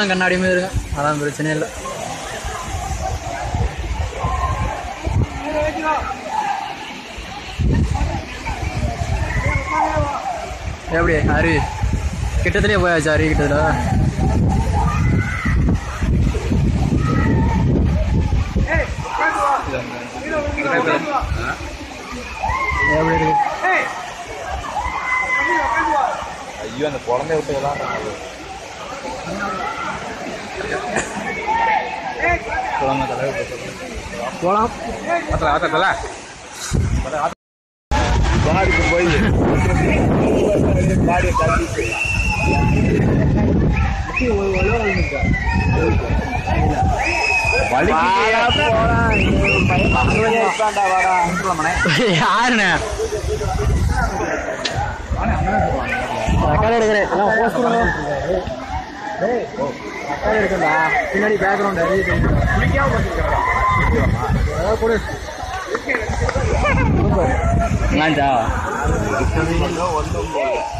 தான் கண்ணாடியுமே இருக்கும் அதான் பிரச்சனை இல்லை எப்படி அருவி கிட்டத்துலேயே போயாச்சு அருவி கிட்டத்தில் எப்படி இருக்கு ஐயோ அந்த குழந்தைய விட்டுலாம் போகலாம் ஆத்தல ஆத்தல பாடிக்கு போய் பாடியை கட்டிட்டு யாருண்ணே ரெக்கார்ட் எடுக்கிறேன் எல்லாம் போஸ்ட் பண்ணுங்க ரெக்கார்ட் எடுக்கண்டா பின்னாடி பேக்ரவுண்ட் கொடு ஒன்றும்